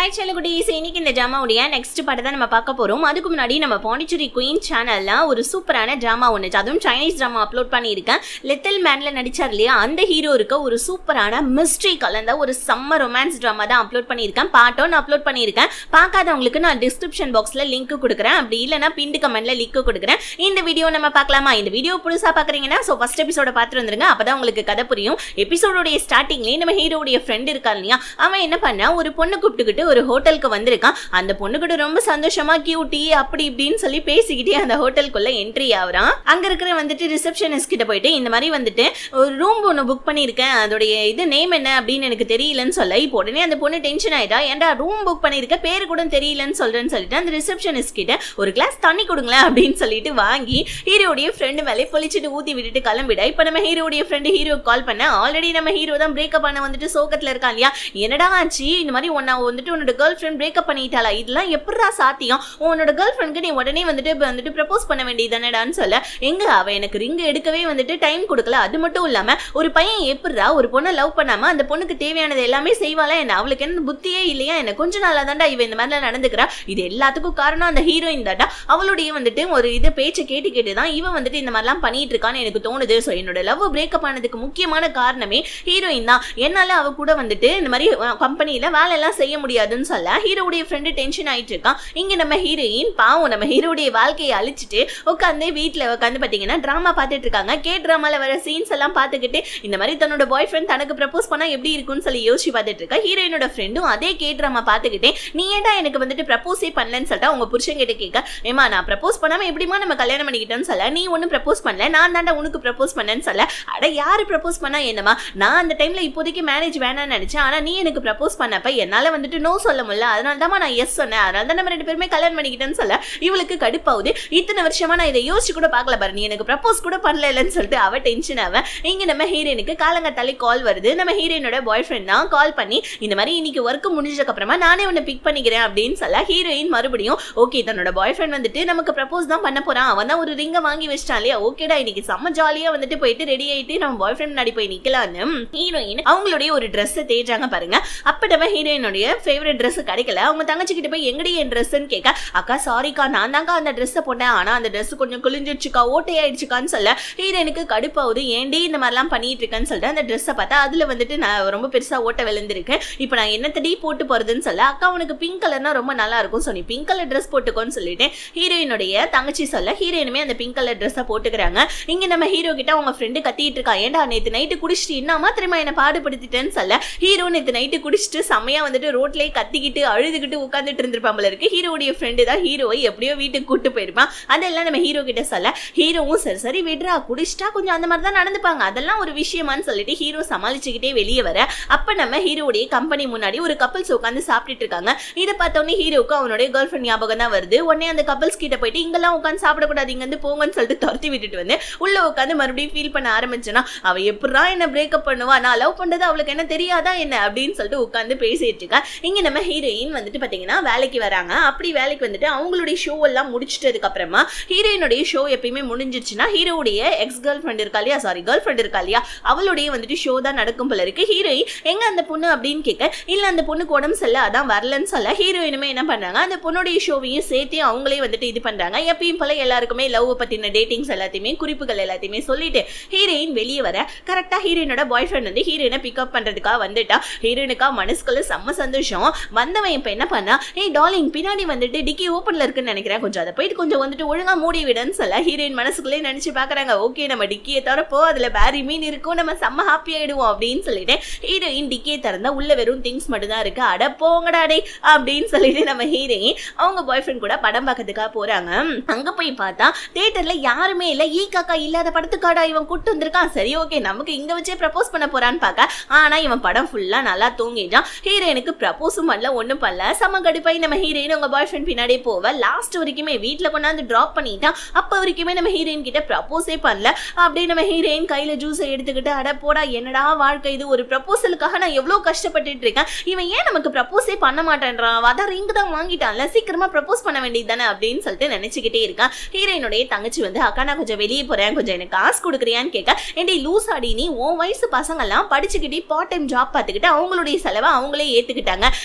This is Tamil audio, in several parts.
ஹாய் செல்லகுட்டீஸ் இன்னைக்கு இந்த ஜாமாவுடைய நெக்ஸ்ட் பாட்டை தான் நம்ம பார்க்க போறோம் அதுக்கு முன்னாடி நம்ம பாண்டிச்சேரி குயின் சேனல்ல ஒரு சூப்பரான ட்ராமா ஒன்று அதுவும் சைனீஸ் ட்ராமா அப்லோட் பண்ணியிருக்கேன் லிட்டில் மேன்ல நடிச்சார் இல்லையா அந்த ஹீரோ இருக்க ஒரு சூப்பரான மிஸ்ட்ரி கலந்த ஒரு செம்ம ரொமான்ஸ் ட்ராமா தான் அப்லோட் பண்ணியிருக்கேன் பாட்டோ நான் அப்லோட் பண்ணியிருக்கேன் பார்க்காதவங்களுக்கு நான் டிஸ்கிரிப்ஷன் பாக்ஸ்ல லிங்க் கொடுக்குறேன் அப்படி இல்லைனா பின்டு கமெண்ட்ல லிங்க் கொடுக்குறேன் இந்த வீடியோ நம்ம பார்க்கலாமா இந்த வீடியோ புதுசா பாக்குறீங்கன்னா ஸோ ஃபர்ஸ்ட் எபிசோட பார்த்துட்டு வந்துருங்க அப்பதான் உங்களுக்கு கதை புரியும் எபிசோடோடைய ஸ்டார்டிங்லேயே நம்ம ஹீரோடைய ஃப்ரெண்ட் இருக்கான் இல்லையா அவன் என்ன பண்ணா ஒரு பொண்ணு கூப்பிட்டுக்கிட்டு ஒரு ஹோட்டலுக்கு வந்திருக்கான் அந்த பொண்ணு கூட ரொம்ப சந்தோஷமா கியூட்டி அப்படி இப்படின்னு சொல்லி பேசிக்கிட்டே அந்த ஹோட்டலுக்குள்ள என்ட்ரி ஆகுறான் அங்க இருக்கிற வந்துட்டு ரிசப்ஷனிஸ்ட் கிட்ட போயிட்டு இந்த மாதிரி வந்துட்டு ஒரு ரூம் ஒன்று புக் பண்ணியிருக்கேன் அதோடைய இது நேம் என்ன அப்படின்னு எனக்கு தெரியலன்னு சொல்ல இப்போ உடனே அந்த பொண்ணு டென்ஷன் ஆயிட்டா ஏன்டா ரூம் புக் பண்ணியிருக்க பேரு கூட தெரியலன்னு சொல்றேன்னு சொல்லிட்டு அந்த ரிசப்ஷனிஸ்ட் கிட்ட ஒரு கிளாஸ் தண்ணி கொடுங்களேன் அப்படின்னு சொல்லிட்டு வாங்கி ஹீரோடைய ஃப்ரெண்டு மேலே பொழிச்சிட்டு ஊத்தி விட்டுட்டு கிளம்பிடா இப்போ நம்ம ஹீரோடைய ஃப்ரெண்டு ஹீரோ கால் பண்ண ஆல்ரெடி நம்ம ஹீரோ தான் பிரேக்கப் பண்ண வந்துட்டு சோகத்துல இருக்கான் இல்லையா என்னடா ஆச்சு இந்த மாதிரி உன்னை வந்துட்டு உன்னோட கேர்ள் ஃப்ரெண்ட் பிரேக்கப் பண்ணிட்டாளா இதெல்லாம் எப்படா சாத்தியம் உன்னோட கேர்ள் ஃப்ரெண்ட்க்கு நீ உடனே வந்துட்டு இப்ப வந்துட்டு ப்ரப்போஸ் பண்ண வேண்டியதானடான்னு சொல்ல எங்க அவ எனக்கு ரிங் எடுக்கவே வந்துட்டு டைம் கொடுக்கல அது மட்டும் இல்லாம ஒரு பையன் எப்படிடா ஒரு பொண்ணை லவ் பண்ணாம அந்த பொண்ணுக்கு தேவையானது எல்லாமே செய்வாளா என்ன அவளுக்கு என்ன புத்தியே இல்லையா என்ன கொஞ்ச நாளா தாண்டா இவ இந்த மாதிரிலாம் நடந்துக்கிறா இது எல்லாத்துக்கும் காரணம் அந்த ஹீரோயின் தாண்டா அவளுடைய வந்துட்டு ஒரு இது பேச்சை கேட்டு கேட்டு தான் இவன் வந்துட்டு இந்த மாதிரிலாம் பண்ணிட்டு இருக்கான்னு எனக்கு தோணுது ஸோ என்னோட லவ் பிரேக்கப் ஆனதுக்கு முக்கியமான காரணமே ஹீரோயின் தான் என்னால அவ கூட வந்துட்டு இந்த மாதிரி கம்பெனியில வேலை எல்லாம் செய்ய முடியாதுன்னு சொல்ல ஹீரோடைய ஃப்ரெண்டு டென்ஷன் ஆயிட்டு இருக்கான் இங்க நம்ம ஹீரோயின் பாவம் நம்ம ஹீரோடைய வாழ்க்கையை அழிச்சிட்டு உட்காந்து வீட்டுல உட்காந்து பாத்தீங்கன்னா டிராமா பார்த்துட்டு இருக்காங்க கே டிராமால வர சீன்ஸ் எல்லாம் பார்த்துக்கிட்டு இந்த மாதிரி தன்னோட பாய் ஃப்ரெண்ட் தனக்கு ப்ரப்போஸ் பண்ணா எப்படி இருக்கும்னு சொல்லி யோசிச்சு பார்த்துட்டு இருக்கா ஹீரோயினோட ஃப்ரெண்டும் அதே கே டிராமா பார்த்துக்கிட்டே நீ ஏன்டா எனக்கு வந்துட்டு ப்ரப்போஸே பண்ணலன்னு சொல்லிட்டு அவங்க புருஷன் கிட்ட கேட்க ஏமா நான் ப்ரப்போஸ் பண்ணாம எப்படிமா நம்ம கல்யாணம் பண்ணிக்கிட்டோன்னு சொல்ல நீ ஒன்றும் ப்ரப்போஸ் பண்ணல நான் தாண்டா உனக்கு ப்ரப்போஸ் பண்ணேன்னு சொல்ல அட யாரு ப்ரப்போஸ் பண்ணா என்னமா நான் அந்த டைம்ல இப்போதைக்கு மேரேஜ் வேணாம்னு நினைச்சேன் ஆனா நீ எனக்கு ப்ரப்போஸ் பண்ணப்ப என்னால வந்துட்டு நோ சொல்ல முடியல அதனால தான் நான் எஸ் சொன்னேன் அதனால தான் நம்ம ரெண்டு பேருமே கல்யாணம் பண்ணிக்கிட்டேன்னு சொல்ல இவளுக்கு கடுப்பாகுது இத்தனை வருஷமா நான் இதை யோசிச்சு கூட பார்க்கல பாரு நீ எனக்கு ப்ரப்போஸ் கூட பண்ணல இல்லைன்னு சொல்லிட்டு அவ டென்ஷன் ஆவ இங்க நம்ம ஹீரோயினுக்கு காலங்கத்தாலே கால் வருது நம்ம ஹீரோயினோட பாய் ஃப்ரெண்ட் தான் கால் பண்ணி இந்த மாதிரி இன்னைக்கு ஒர்க் முடிஞ்சதுக்கு அப்புறமா நானே உன்னை பிக் பண்ணிக்கிறேன் அப்படின்னு சொல்ல ஹீரோயின் மறுபடியும் ஓகே தன்னோட பாய் ஃப்ரெண்ட் வந்துட்டு நமக்கு ப்ரப்போஸ் தான் பண்ண போறான் அவன் தான் ஒரு ரிங்கை வாங்கி வச்சிட்டான் இல்லையா ஓகேடா இன்னைக்கு செம்ம ஜாலியா வந்துட்டு போயிட்டு ரெடி ஆயிட்டு நம்ம பாய் ஃப்ரெண்ட் முன்னாடி போய் நிக்கலான்னு ஹீரோயின் அவங்களுடைய ஒரு ட்ரெஸ்ஸை தேடுறாங்க பாருங்க அப்ப நம்ம ஹீரோயினுடைய ஃபேவரட் ட்ரெஸ் கிடைக்கல அவங்க தங்கச்சி கிட்ட போய் எங்கடி என் ட்ரெஸ்ன்னு கேட்க அக்கா சாரிக்கா நான் தாங்க அந்த ட்ரெஸ்ஸை போட்டேன் ஆனா அந்த ட்ரெஸ் கொஞ்சம் கிழிஞ்சிருச்சுக்கா ஓட்டையாயிடுச்சுக்கான்னு சொல்ல ஹீரோயினுக்கு கடுப்பாகுது ஏன்டி இந்த மாதிரிலாம் பண்ணிட்டு இருக்கேன்னு சொல்லிட்டு அந்த ட்ரெஸ்ஸை பார்த்தா அதுல வந்துட்டு நான் ரொம்ப பெருசா ஓட்ட விழுந்திருக்கேன் இப்போ நான் என்னத்தடி போட்டு போறதுன்னு சொல்ல அக்கா உனக்கு பிங்க் கலர்னா ரொம்ப நல்லா இருக்கும் ஸோ நீ பிங்க் கலர் ட்ரெஸ் போட்டுக்கோன்னு சொல்லிட்டு ஹீரோயினுடைய தங்கச்சி சொல்ல ஹீரோயினுமே அந்த பிங்க் கலர் ட்ரெஸ்ஸை போட்டுக்கிறாங்க இங்க நம்ம ஹீரோ கிட்ட அவங்க ஃப்ரெண்டு கத்திட்டு இருக்கா ஏன்டா நேத்து நைட்டு குடிச்சிட்டு என்னமா திரும்ப என்ன பாடுபடுத்திட்டேன்னு சொல்ல ஹீரோ நேத்து நைட்டு குடிச்சிட்டு செம்மையா வந்துட்டு ரோட்லயே கத்திக்கிட்டு அழுதுகிட்டு உட்காந்துட்டு இருந்திருப்பான் போல இருக்கு ஹீரோடைய ஃப்ரெண்டு தான் ஹீரோவை எப்படியோ வீட்டுக்கு கூட்டு போயிருப்பான் அதெல்லாம் நம்ம ஹீரோ கிட்ட சொல்ல ஹீரோவும் சரி சரி விடுறா குடிச்சிட்டா கொஞ்சம் அந்த மாதிரி தான் நடந்துப்பாங்க அதெல்லாம் ஒரு விஷயமான்னு சொல்லிட்டு ஹீரோ சமாளிச்சுக்கிட்டே வெளியே வர அப்ப நம்ம ஹீரோடைய கம்பெனி முன்னாடி ஒரு கப்பல்ஸ் உட்காந்து சாப்பிட்டுட்டு இருக்காங்க இதை பார்த்தோன்னே ஹீரோவுக்கு அவனுடைய கேர்ள் ஃப்ரெண்ட் ஞாபகம் தான் வருது உடனே அந்த கப்பல்ஸ் கிட்ட போயிட்டு இங்கெல்லாம் உட்காந்து சாப்பிடக்கூடாது இங்க வந்து போங்கன்னு சொல்லிட்டு துரத்தி விட்டுட்டு வந்து உள்ள உட்காந்து மறுபடியும் ஃபீல் பண்ண ஆரம்பிச்சேன்னா அவ எப்படா என்ன பிரேக்கப் பண்ணுவா நான் லவ் பண்றது அவளுக்கு என்ன தெரியாதா என்ன அப்படின்னு சொல்லிட்டு உட்காந்து பேசிட்டு இருக்கா இங்க நம்ம ஹீரோயின் வந்துட்டு பாத்தீங்கன்னா வேலைக்கு வராங்க அப்படி வேலைக்கு வந்துட்டு அவங்களுடைய ஷோ எல்லாம் முடிச்சிட்டதுக்கு அப்புறமா ஹீரோயினுடைய ஷோ எப்பயுமே முடிஞ்சிருச்சுன்னா ஹீரோடைய எக்ஸ் கேர்ள் ஃப்ரெண்ட் இருக்கா இல்லையா சாரி கேர்ள் ஃப்ரெண்ட் இருக்கா இல்லையா அவளுடைய வந்துட்டு ஷோ தான் நடக்கும் போல இருக்கு ஹீரோயின் எங்க அந்த பொண்ணு அப்படின்னு கேட்க இல்ல அந்த பொண்ணுக்கு உடம்பு சரியில்ல அதான் வரலன்னு சொல்ல ஹீரோயினுமே என்ன பண்றாங்க அந்த பொண்ணுடைய ஷோவையும் சேர்த்து அவங்களே வந்துட்டு இது பண்றாங்க எப்பயும் போல எல்லாருக்குமே லவ் பத்தின டேட்டிங்ஸ் எல்லாத்தையுமே குறிப்புகள் எல்லாத்தையுமே சொல்லிட்டு ஹீரோயின் வெளியே வர கரெக்டா ஹீரோயினோட பாய் ஃப்ரெண்ட் வந்து ஹீரோயினை பிக்கப் பண்றதுக்காக வந்துட்டா ஹீரோயினுக்கா மனசுக்குள்ள செம்ம சந்தோஷம் வந்தவன் இப்ப என்ன பண்ணா ஏய் டார்லிங் பின்னாடி வந்துட்டு டிக்கி ஓப்பன்ல இருக்குன்னு நினைக்கிறேன் கொஞ்சம் அதை போயிட்டு கொஞ்சம் வந்துட்டு ஒழுங்கா மூடி விடுன்னு சொல்ல ஹீரோயின் மனசுக்குள்ளே நினைச்சு பாக்குறாங்க ஓகே நம்ம டிக்கியை திறப்போ அதுல பேரி மீன் இருக்கும் நம்ம செம்ம ஹாப்பி ஆயிடுவோம் அப்படின்னு சொல்லிட்டு ஹீரோயின் டிக்கியை திறந்தா உள்ள வெறும் திங்ஸ் மட்டும் தான் இருக்கு அட போங்கடா டே அப்படின்னு சொல்லிட்டு நம்ம ஹீரோயின் அவங்க பாய் ஃப்ரெண்ட் கூட படம் பார்க்கறதுக்காக போறாங்க அங்க போய் பார்த்தா தியேட்டர்ல யாருமே இல்ல ஈ காக்கா இல்லாத படத்துக்காடா இவன் கூட்டு வந்திருக்கான் சரி ஓகே நமக்கு இங்க வச்சே ப்ரப்போஸ் பண்ண போறான்னு பார்க்க ஆனா இவன் படம் ஃபுல்லா நல்லா தூங்கிட்டான் ஹீரோயினுக்கு ப்ரப்போஸும் பண்ணல ஒண்ணும் பண்ணல செம கடுப்பாய் நம்ம ஹீரோயின் உங்க பாய் ஃப்ரெண்ட் பின்னாடியே போவ லாஸ்ட் வரைக்குமே வீட்டுல கொண்டாந்து டிராப் பண்ணிட்டான் அப்ப வரைக்குமே நம்ம ஹீரோயின் கிட்ட ப்ரப்போஸே பண்ணல அப்படியே நம்ம ஹீரோயின் கையில ஜூஸை எடுத்துக்கிட்டு அட போடா என்னடா வாழ்க்கை இது ஒரு ப்ரப்போசலுக்காக நான் எவ்வளவு கஷ்டப்பட்டுட்டு இருக்கேன் இவன் ஏன் நமக்கு ப்ரப்போஸே பண்ண மாட்டேன்றான் அதான் ரிங் தான் வாங்கிட்டான்ல சீக்கிரமா ப்ரப்போஸ் பண்ண வேண்டியது தானே அப்படின்னு சொல்லிட்டு நினைச்சுக்கிட்டே இருக்கான் ஹீரோயினுடைய தங்கச்சி வந்து அக்கா நான் கொஞ்சம் வெளியே போறேன் கொஞ்சம் எனக்கு காசு கொடுக்குறியான்னு கேட்க ஏண்டி லூஸ் ஆடி நீ உன் வயசு பசங்கெல்லாம் படிச்சுக்கிட்டே பார்ட் டைம் ஜாப் பார்த்துக்கிட்டு அவங்களுடைய செலவை அவங்களே ஏத்துக்கிட்டாங்க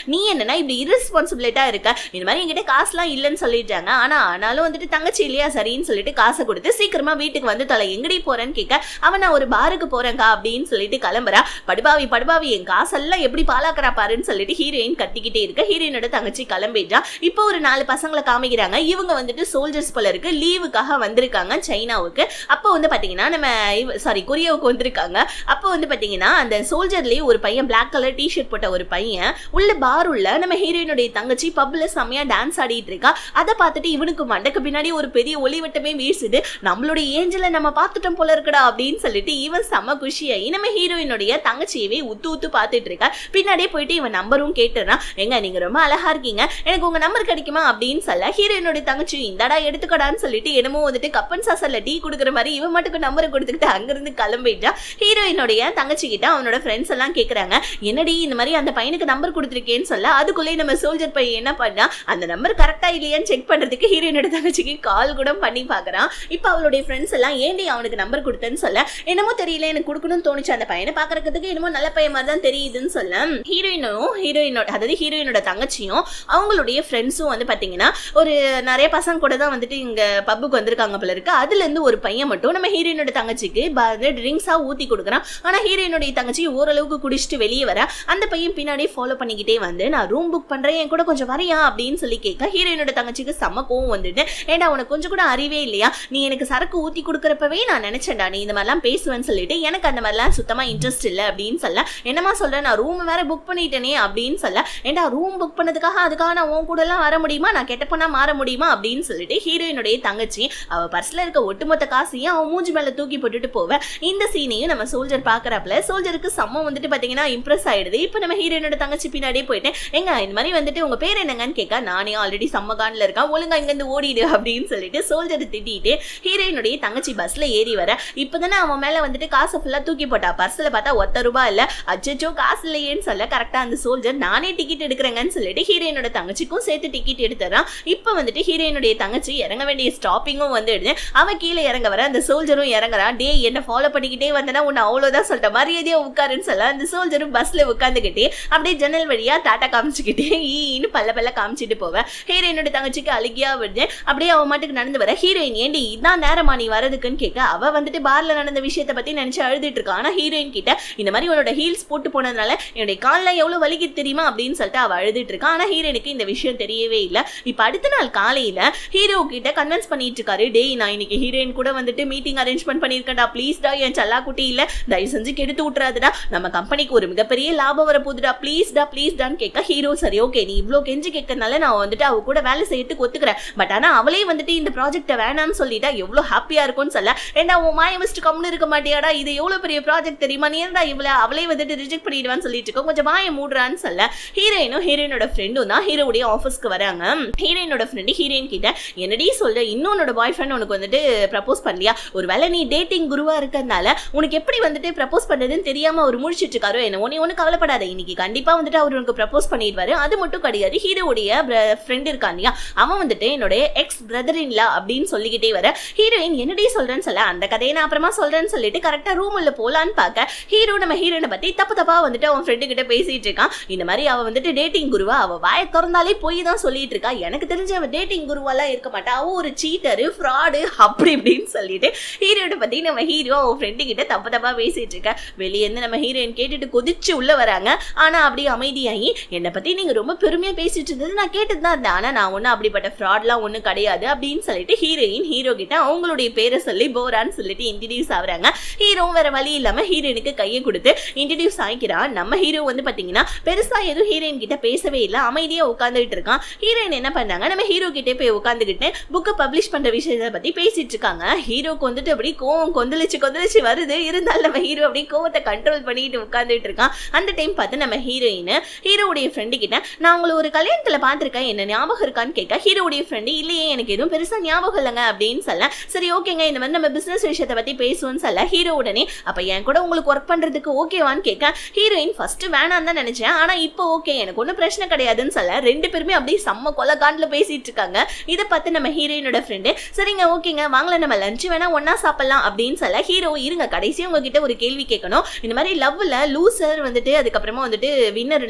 நீ என்னன்னா இப்படி irresponsibility-ஆ இருக்க இந்த மாதிரி என்கிட்ட காசுலாம் இல்லைன்னு சொல்லிட்டாங்க ஆனா ஆனாலும் வந்துட்டு தங்கச்சி இல்லையா சரின்னு சொல்லிட்டு காசை கொடுத்து சீக்கிரமா வீட்டுக்கு வந்து தலை எங்கடி போறேன்னு கேட்க அவன் நான் ஒரு பாருக்கு போறேன்க்கா அப்படின்னு சொல்லிட்டு கிளம்புறா படுபாவி படுபாவி என் காசெல்லாம் எப்படி பாலாக்குறா பாருன்னு சொல்லிட்டு ஹீரோயின் கத்திக்கிட்டே இருக்க ஹீரோயினோட தங்கச்சி கிளம்பிட்டா இப்போ ஒரு நாலு பசங்களை காமிக்கிறாங்க இவங்க வந்துட்டு சோல்ஜர்ஸ் போல இருக்கு லீவுக்காக வந்திருக்காங்க சைனாவுக்கு அப்போ வந்து பாத்தீங்கன்னா நம்ம சாரி கொரியாவுக்கு வந்திருக்காங்க அப்போ வந்து பாத்தீங்கன்னா அந்த சோல்ஜர்லயே ஒரு பையன் பிளாக் கலர் டிஷர்ட் போட்ட ஒரு பையன் உள்ள பார் உள்ள நம்ம ஹீரோயினுடைய தங்கச்சி பப்ல செம்மையா டான்ஸ் ஆடிட்டு இருக்கா அதை பார்த்துட்டு இவனுக்கு மண்டக்கு பின்னாடி ஒரு பெரிய ஒளிவட்டமே வீசுது நம்மளுடைய ஏஞ்சலை நம்ம பார்த்துட்டோம் போல இருக்குடா அப்படின்னு சொல்லிட்டு இவன் செம்ம குஷியாகி நம்ம ஹீரோயினுடைய தங்கச்சியவே உத்து உத்து பார்த்துட்டு இருக்கா பின்னாடியே போயிட்டு இவன் நம்பரும் கேட்டுறான் எங்க நீங்க ரொம்ப அழகா இருக்கீங்க எனக்கு உங்க நம்பர் கிடைக்குமா அப்படின்னு சொல்ல ஹீரோயினுடைய தங்கச்சி இந்தடா எடுத்துக்கடான்னு சொல்லிட்டு என்னமோ வந்துட்டு கப்பன் சாசல்ல டீ கொடுக்குற மாதிரி இவன் மட்டுக்கு நம்பரை கொடுத்துக்கிட்டு அங்கிருந்து கிளம்பிட்டா ஹீரோயினுடைய தங்கச்சி கிட்ட அவனோட ஃப்ரெண்ட்ஸ் எல்லாம் கேக்குறாங்க என்னடி இந்த மாதிரி அந்த பையனுக்கு நம்பர் கொடுத்துருக்கேன்னு சொல்ல அதுக்குள்ளே நம்ம சோல்ஜர் பையன் என்ன பண்ணா அந்த நம்பர் கரெக்டா இல்லையான்னு செக் பண்றதுக்கு ஹீரோயினோட தங்கச்சிக்கு கால் கூட பண்ணி பாக்குறான் இப்போ அவளுடைய ஃப்ரெண்ட்ஸ் எல்லாம் ஏண்டி அவனுக்கு நம்பர் கொடுத்தேன்னு சொல்ல என்னமோ தெரியல எனக்கு கொடுக்கணும்னு தோணுச்சு அந்த பையனை பாக்குறதுக்கு என்னமோ நல்ல பையன் மாதிரி தான் தெரியுதுன்னு சொல்ல ஹீரோயினும் ஹீரோயினோட அதாவது ஹீரோயினோட தங்கச்சியும் அவங்களுடைய ஃப்ரெண்ட்ஸும் வந்து பாத்தீங்கன்னா ஒரு நிறைய பசங்க கூட தான் வந்துட்டு இங்க பப்புக்கு வந்திருக்காங்க போல இருக்கு அதுல இருந்து ஒரு பையன் மட்டும் நம்ம ஹீரோயினோட தங்கச்சிக்கு ட்ரிங்க்ஸா ஊத்தி கொடுக்குறான் ஆனா ஹீரோயினுடைய தங்கச்சி ஓரளவுக்கு குடிச்சிட்டு வெளியே வர அந்த பையன் பின்னாடி ஃபாலோ பண்ணிக்கிட்டே வந்து நான் ரூம் புக் பண்றேன் என் கூட கொஞ்சம் வரையா அப்படின்னு சொல்லி கேட்க ஹீரோயினோட தங்கச்சிக்கு செம்ம கோவம் வந்துட்டு ஏண்டா உனக்கு கொஞ்சம் கூட அறிவே இல்லையா நீ எனக்கு சரக்கு ஊத்தி கொடுக்குறப்பவே நான் நினைச்சேன்டா நீ இந்த மாதிரிலாம் பேசுவேன்னு சொல்லிட்டு எனக்கு அந்த மாதிரிலாம் சுத்தமா இன்ட்ரெஸ்ட் இல்லை அப்படின்னு சொல்ல என்னமா சொல்றேன் நான் ரூம் வேற புக் பண்ணிட்டேனே அப்படின்னு சொல்ல ஏண்டா ரூம் புக் பண்ணதுக்காக அதுக்காக நான் உன் கூட எல்லாம் வர முடியுமா நான் கெட்ட பொண்ணா மாற முடியுமா அப்படின்னு சொல்லிட்டு ஹீரோயினுடைய தங்கச்சி அவ பர்ஸ்ல இருக்க ஒட்டுமொத்த காசையும் அவன் மூஞ்சி மேல தூக்கி போட்டுட்டு போவேன் இந்த சீனையும் நம்ம சோல்ஜர் பாக்குறப்பல சோல்ஜருக்கு செம்ம வந்துட்டு பாத்தீங்கன்னா இம்ப்ரெஸ் ஆயிடுது இப்போ நம்ம ஹீரோயினோட தங்கச்சி பின்னாடியே போயிட்டேன் எங்க இந்த மாதிரி வந்துட்டு உங்க பேர் என்னங்கன்னு கேட்க நானே ஆல்ரெடி செம்ம கான்ல இருக்கேன் ஒழுங்கா இங்க இருந்து ஓடிடு அப்படின்னு சொல்லிட்டு சோல்ஜர் திட்டிட்டு ஹீரோயினுடைய தங்கச்சி பஸ்ல ஏறி வர இப்பதானே அவன் மேல வந்துட்டு காசை ஃபுல்லா தூக்கி போட்டா பர்ஸ்ல பார்த்தா ஒத்த ரூபாய் இல்ல அச்சோ காசு இல்லையேன்னு சொல்ல கரெக்டா அந்த சோல்ஜர் நானே டிக்கெட் எடுக்கிறேங்கன்னு சொல்லிட்டு ஹீரோயினோட தங்கச்சிக்கும் சேர்த்து டிக்கெட் எடுத்துறான் இப்போ வந்துட்டு ஹீரோயினுடைய தங்கச்சி இறங்க வேண்டிய ஸ்டாப்பிங்கும் வந்துடுது அவன் கீழே இறங்க வர அந்த சோல்ஜரும் இறங்குறான் டே என்ன ஃபாலோ பண்ணிக்கிட்டே வந்தனா உன்னை அவ்வளவுதான் சொல்லிட்டேன் மரியாதையா உட்காருன்னு சொல்ல அந்த சோல்ஜரும் பஸ்ல உட்காந்துக்கிட்டே அப்படியே ஜன்னல் வழியா டாட்டா காமிச்சுக்கிட்டே ஈன்னு பல்ல பல்ல காமிச்சிட்டு போவேன் ஹீரோயினோட தங்கச்சிக்கு அழுகியா வருது அப்படியே அவன் மாட்டுக்கு நடந்து வர ஹீரோயின் ஏண்டி இதான் நேரமா நீ வரதுக்குன்னு கேட்க அவ வந்துட்டு பார்ல நடந்த விஷயத்தை பத்தி நினைச்சு அழுதுட்டு இருக்கா ஆனா ஹீரோயின் கிட்ட இந்த மாதிரி உன்னோட ஹீல்ஸ் போட்டு போனதுனால என்னுடைய காலில் எவ்வளவு வலிக்கு தெரியுமா அப்படின்னு சொல்லிட்டு அவ அழுதுட்டு இருக்கா ஆனா ஹீரோயினுக்கு இந்த விஷயம் தெரியவே இல்லை இப்ப அடுத்த நாள் காலையில ஹீரோ கிட்ட கன்வின்ஸ் பண்ணிட்டு இருக்காரு டேய் நான் இன்னைக்கு ஹீரோயின் கூட வந்துட்டு மீட்டிங் அரேஞ்ச்மெண்ட் பண்ணிருக்கேன்டா ப்ளீஸ்டா என் சல்லா குட்டி இல்ல தயவு செஞ்சு கெடுத்து விட்டுறாதுடா நம்ம கம்பெனிக்கு ஒரு மிகப்பெரிய லாபம் வர போகுதுடா ப்ளீஸ்டா ப்ளீஸ்டான்னு கேட்க ஹீரோ சரி ஓகே நீ இவ்வளோ கெஞ்சி கேட்கறதுனால நான் வந்துட்டு அவ கூட வேலை செய்யறதுக்கு ஒத்துக்கிறேன் பட் ஆனா அவளே வந்துட்டு இந்த ப்ராஜெக்ட்டை வேணாம்னு சொல்லிட்டா எவ்வளோ ஹாப்பியா இருக்கும்னு சொல்ல ஏண்டா உன் மாய வச்சுட்டு கம்னு இருக்க மாட்டியாடா இது எவ்வளவு பெரிய ப்ராஜெக்ட் தெரியுமா நீ ஏன்டா இவ்வளோ அவளே வந்துட்டு ரிஜெக்ட் பண்ணிடுவான்னு சொல்லிட்டு இருக்கோம் கொஞ்சம் மாய மூடுறான்னு சொல்ல ஹீரோயினும் ஹீரோயினோட ஃப்ரெண்டும் தான் ஹீரோடைய ஆஃபீஸ்க்கு வராங்க ஹீரோயினோட ஃப்ரெண்டு ஹீரோயின் கிட்ட என்னடி சொல்ற இன்னொன்னோட பாய் ஃப்ரெண்ட் உனக்கு வந்துட்டு ப்ரப்போஸ் பண்ணலையா ஒருவேளை நீ டேட்டிங் குருவா இருக்கறனால உனக்கு எப்படி வந்துட்டு ப்ரப்போஸ் பண்ணதுன்னு தெரியாம அவர் முடிச்சிட்டு இருக்காரோ என்ன உன்னை ஒன்றும் கவலைப்படாத இன்னைக்கு கண்டிப்பா வந்துட்டு அவர் உனக்கு ப்ரப்போஸ் பண்ணிடுவாரு அது மட்டும் கிடையாது ஹீரோவுடைய ஃப்ரெண்ட் இருக்கான் இல்லையா அவன் வந்துட்டு என்னுடைய எக்ஸ் பிரதர் இன்லா அப்படின்னு சொல்லிக்கிட்டே வர ஹீரோயின் என்னடி சொல்றேன்னு சொல்ல அந்த கதையை நான் அப்புறமா சொல்றேன்னு சொல்லிட்டு கரெக்டா ரூம் உள்ள போலான்னு பார்க்க ஹீரோ நம்ம ஹீரோனை பத்தி தப்பு தப்பா வந்துட்டு அவன் ஃப்ரெண்டு கிட்ட பேசிட்டு இருக்கான் இந்த மாதிரி அவ வந்துட்டு டேட்டிங் குருவா அவ வாயை திறந்தாலே போய் தான் சொல்லிட்டு இருக்கா எனக்கு தெரிஞ்ச அவ டேட்டிங் குருவாலாம் இருக்க மாட்டா அவ ஒரு சீட்டரு ஃப்ராடு அப்படி இப்படின்னு சொல்லிட்டு ஹீரோட பத்தி நம்ம ஹீரோ அவன் ஃப்ரெண்டு கிட்ட தப்பு தப்பா பேசிட்டு இருக்க வெளியே இருந்து நம்ம ஹீரோயின் கேட்டுட்டு கொதிச்சு உள்ள வராங்க ஆனா அப்படியே அமைதியாகி என்னை பத்தி நீங்க ரொம்ப பெருமையா பேசிட்டு இருந்தது நான் கேட்டுட்டு தான் இருந்தேன் ஆனா நான் ஒன்றும் அப்படிப்பட்ட ஃப்ராட்லாம் ஒன்றும் கிடையாது அப்படின்னு சொல்லிட்டு ஹீரோயின் ஹீரோ கிட்ட அவங்களுடைய பேரை சொல்லி போரான்னு சொல்லிட்டு இன்ட்ரடியூஸ் ஆகுறாங்க ஹீரோ வேற வழி இல்லாம ஹீரோயினுக்கு கையை கொடுத்து இன்ட்ரடியூஸ் ஆகிக்கிறான் நம்ம ஹீரோ வந்து பாத்தீங்கன்னா பெருசா எதுவும் ஹீரோயின் கிட்ட பேசவே இல்லை அமைதியா உட்காந்துட்டு இருக்கான் ஹீரோயின் என்ன பண்ணாங்க நம்ம ஹீரோ கிட்டே போய் உட்காந்துக்கிட்டு புக்கை பப்ளிஷ் பண்ற விஷயத்தை பத்தி பேசிட்டு இருக்காங்க ஹீரோக்கு வந்துட்டு அப்படி கோவம் கொந்தளிச்சு கொந்தளிச்சு வருது இருந்தாலும் நம்ம ஹீரோ அப்படி கோவத்தை கண்ட்ரோல் பண்ணிட்டு உட்காந்துட்டு இருக்கான் அந்த டைம் பார்த்து நம்ம ஹீரோயின் ஹீரோவுடைய ஃப்ரெண்டு கிட்ட நான் உங்களை ஒரு கல்யாணத்துல பார்த்திருக்கேன் என்ன ஞாபகம் இருக்கான்னு கேட்க ஹீரோவுடைய ஃப்ரெண்டு இல்லையே எனக்கு எதுவும் பெருசா ஞாபகம் இல்லைங்க அப்படின்னு சொல்ல சரி ஓகேங்க இந்த மாதிரி நம்ம பிசினஸ் விஷயத்தை பத்தி பேசுவோம்னு சொல்ல ஹீரோ உடனே அப்ப என் கூட உங்களுக்கு ஒர்க் பண்றதுக்கு ஓகேவான்னு கேட்க ஹீரோயின் ஃபர்ஸ்ட் வேணாம் தான் நினைச்சேன் ஆனா இப்போ ஓகே எனக்கு ஒன்றும் பிரச்சனை கிடையாதுன்னு சொல்ல ரெண்டு பேருமே அப்படியே செம்ம கொலை காண்டில் பேசிட்டு இருக்காங்க இதை பார்த்து நம்ம ஹீரோயினோட ஃப்ரெண்டு சரிங்க ஓகேங்க வாங்கல நம்ம லஞ்ச் வேணா ஒண்ணா சாப்பிடலாம் அப்படின்னு சொல்ல ஹீரோ இருங்க கடைசியா உங்ககிட்ட ஒரு கேள்வி கேட்கணும் இந்த மாதிரி லவ்ல லூசர் வந்துட்டு அதுக்கப்புறமா வந்துட்டு வின்னர் எல்லாம் யாரும்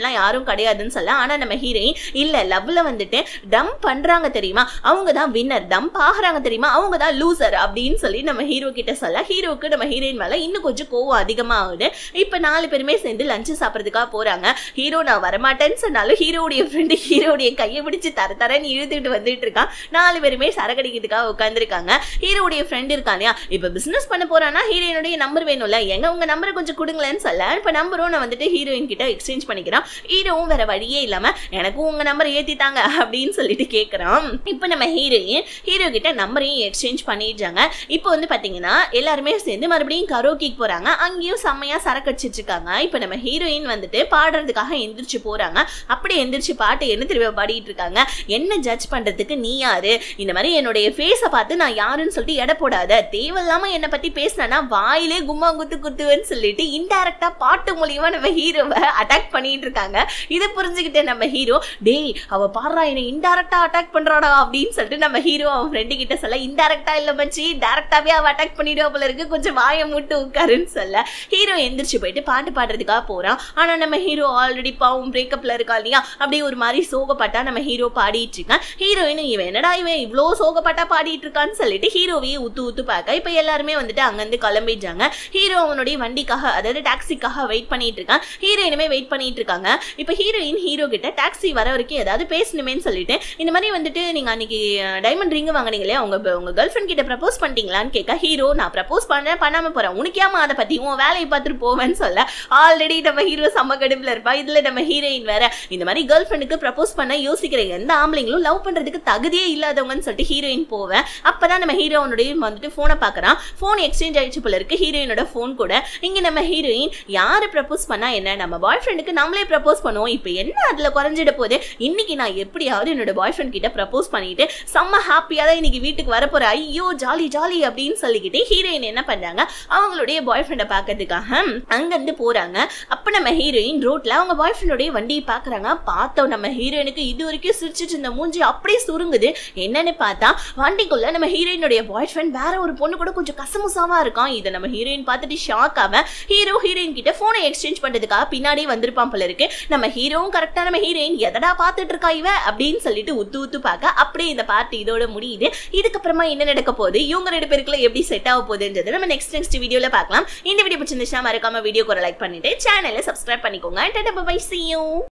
ஒன்றும் கிடையாதுன்னு சொல்ல ஆனா நம்ம ஹீரோயின் இல்ல லவ்ல வந்துட்டு டம் பண்றாங்க தெரியுமா அவங்க தான் வின்னர் டம்ப் ஆகுறாங்க தெரியுமா அவங்க தான் லூசர் அப்படின்னு சொல்லி நம்ம ஹீரோ கிட்ட சொல்ல ஹீரோக்கு நம்ம ஹீரோயின் மேல இன்னும் கொஞ்சம் கோவம் அதிகமாகுது இப்ப நாலு பேருமே சேர்ந்து லஞ்சு சாப்பிட்றதுக்காக போறாங்க ஹீரோ நான் வரமாட்டேன்னு சொன்னாலும் ஹீரோடைய ஃப்ரெண்டு ஹீரோடைய கையை பிடிச்சு தர தரன்னு இழுத்துட்டு வந்துட்டு இருக்கான் நாலு பேருமே சரக்கடிக்கிறதுக்காக உட்காந்துருக்காங்க ஹீரோடைய ஃப்ரெண்ட் இருக்கான் இல்லையா இப்ப பிசினஸ் பண்ண போறானா ஹீரோயினுடைய நம்பர் வேணும்ல எங்க உங்க நம்பரை கொஞ்சம் கொடுங்களேன்னு சொல்ல இப்ப நம்பரும் நான் வந்துட்டு ஹீரோயின் கிட்ட எக்ஸ்சேஞ்ச் பண்ணிக்கிறான் ஹீரோவும் வேற வழியே இல்லாம எனக்கும் உங்க நம்பர் ஏத்தித்தாங்க அப்படின்னு சொல்லிட்டு கேக்குறான் இப்ப நம்ம ஹீரோயின் ஹீரோ கிட்ட நம்பரையும் எக்ஸ்சேஞ்ச் பண்ணிடுறாங்க இப்போ வந்து பாத்தீங்கன்னா எல்லாருமே சேர்ந்து மறுபடியும் கரோக்கிக்கு போறாங்க அங்கேயும் செம்மையா சரக்கு அடிச்சிட்டு இருக்காங்க இப்போ நம்ம ஹீரோயின் வந்துட்டு பாடுறதுக்காக எந்திரிச்சு போறாங்க அப்படி எந்திரிச்சு பாட்டு என்ன திரும்ப பாடிட்டு இருக்காங்க என்ன ஜட்ஜ் பண்றதுக்கு நீ யாரு இந்த மாதிரி என்னுடைய ஃபேஸை பார்த்து நான் யாருன்னு சொல்லிட்டு எடை போடாத தேவையில்லாம என்னை பத்தி பேசினா வாயிலே கும்மா குத்து குத்துவேன்னு சொல்லிட்டு இன்டைரக்டா பாட்டு மூலியமா நம்ம ஹீரோவை அட்டாக் பண்ணிட்டு இருக்காங்க இதை புரிஞ்சுக்கிட்ட நம்ம ஹீரோ டேய் அவ பாடுறா என்னை இன்டைரக்டா அட்டாக் பண்றாடா அப்படின்னு சொல்லிட்டு நம்ம ஹீரோ அவன் ஃப்ரெண்டு கிட்ட சொல்ல இன்டைரக்டா இல்ல மச்சி டேரக்டாவே அவ அட்டாக் பண்ணிடுவா போல இருக்கு கொஞ்சம் வாயை மூட்டு உட்காருன்னு சொல்ல ஹீரோ எந்திரிச்சு போயிட்டு பாட்டு பாடுறதுக்காக போறான் ஆனா நம்ம ஹீரோ ஆல்ரெடி பாவம் பிரேக்கப்ல இருக்கா இல்லையா அப்படியே ஒரு மாதிரி சோகப்பட்டா நம்ம ஹீரோ பாடிட்டு இருக்கான் ஹீரோயின் இவன் என்னடா இவன் இவ்வளோ சோகப்பட்டா பாடிட்டு இருக்கான்னு சொல்லிட்டு ஹீரோவையே உத்து உத்து பார்க்க இப்போ எல்லாருமே வந்துட்டு அங்கேருந்து கிளம்பிடுறாங்க ஹீரோ அவனுடைய வண்டிக்காக அதாவது டாக்ஸிக்காக வெயிட் பண்ணிட்டு இருக்கான் ஹீரோயினுமே வெயிட் பண்ணிட்டு இருக்காங்க இப்போ ஹீரோயின் ஹீரோ கிட்ட டாக்ஸி வர வரைக்கும் ஏதாவது பேசணுமேன்னு சொல்லிட்டு இந்த மாதிரி வந்துட்டு நீங்க அன்னைக்கு டைமண்ட் ரிங் வாங்குனீங்களே உங்க உங்க கேர்ள் ஃப்ரெண்ட் கிட்ட ப்ரப்போஸ் பண்ணிட்டீங்களான்னு கேட்க ஹீரோ நான் ப்ரப்போஸ் பண்ண பண்ணாம போறேன் உனக்கேமா அதை பத்தி உன் வேலையை பார்த்துட்டு போவேன்னு சொல்ல ஆல்ரெடி நம்ம ஹீரோ செம்ம கடுப்புல இருப்பா இதுல நம்ம ஹீரோயின் வேற இந்த மாதிரி கேர்ள் ஃப்ரெண்டுக்கு ப்ரப்போஸ் பண்ண யோசிக்கிற எந்த ஆம்பளைங்களும் லவ் பண்றதுக்கு தகுதியே இல்லாதவங்கன்னு சொல்லிட்டு ஹீரோயின் போவேன் அப்பதான் நம்ம ஹீரோனுடைய வந்துட்டு போனை பார்க்கறான் ஃபோன் எக்ஸ்சேஞ்ச் ஆயிடுச்சு போல இருக்கு ஹீரோயினோட ஃபோன் கூட இங்க நம்ம ஹீரோயின் யாரு ப்ரப்போஸ் பண்ணா என்ன நம்ம பாய் ஃப்ரெண்டுக்கு நம்மளே ப்ரப்போஸ் பண்ணுவோம் இப்போ என்ன அதுல குறைஞ்சிட போகுது இன்னைக்கு நான் எப்படியாவது என்னோட பாய் ஃப்ரெண்ட் கிட்ட ப்ரப்போஸ் பண்ணிட்டு செம்ம ஹாப்பியா தான் இன்னைக்கு வீட்டுக்கு வரப்போற ஐயோ ஜாலி ஜாலி அப்படின்னு சொல்லிக்கிட்டு ஹீரோயின் என்ன பண்றாங்க அவங்களுடைய பாய் ஃப்ரெண்டை பார்க்கறதுக்காக அங்கிருந்து போறாங்க அப்ப நம்ம ஹீரோயின் ரோட்ல அவங்க பாய் ஃப்ரெண்டோடைய வண்டியை பாக்குறாங்க பார்த்தோம் நம்ம ஹீரோயினுக்கு இது வரைக்கும் சிரிச்சிட்டு இருந்த மூஞ்சி அப்படியே சுருங்குது என்னன்னு பார்த்தா வண்டிக்குள்ள நம்ம ஹீரோயினுடைய பாய் ஃப்ரெண்ட் வேற ஒரு பொண்ணு கூட கொஞ்சம் கசமுசாவா இருக்கான் இதை நம்ம ஹீரோயின் பார்த்துட்டு ஷாக் ஆவ ஹீரோ ஹீரோயின் கிட்ட போனை எக்ஸ்சேஞ்ச் பண்றதுக்காக பின்னாடி வந்திருப்பான் போல இருக்கு நம்ம ஹீரோவும் கரெக்டா நம்ம ஹீரோயின் எதடா பார்த்துட்டு இருக்கா இவ அப்படின்னு சொல்லிட்டு உத்து உத்து பார்க்க அப்படியே இந்த பார்ட்டி இதோட முடியுது இதுக்கப்புறமா என்ன நடக்க போகுது இவங்க ரெண்டு பேருக்குள்ள எப்படி செட் ஆக போகுதுன்றது நம்ம நெக்ஸ்ட் நெக்ஸ்ட் வீடியோல பார்க்கலாம் இந்த வீடியோ பிடிச்சிருந்துச்சா மறக்காம வீடியோக்கு ஒரு லைக் பண்ணிட்டு சேனலை சப்ஸ்கிரைப் பண்ணிக்கோங்க டாடா பை see you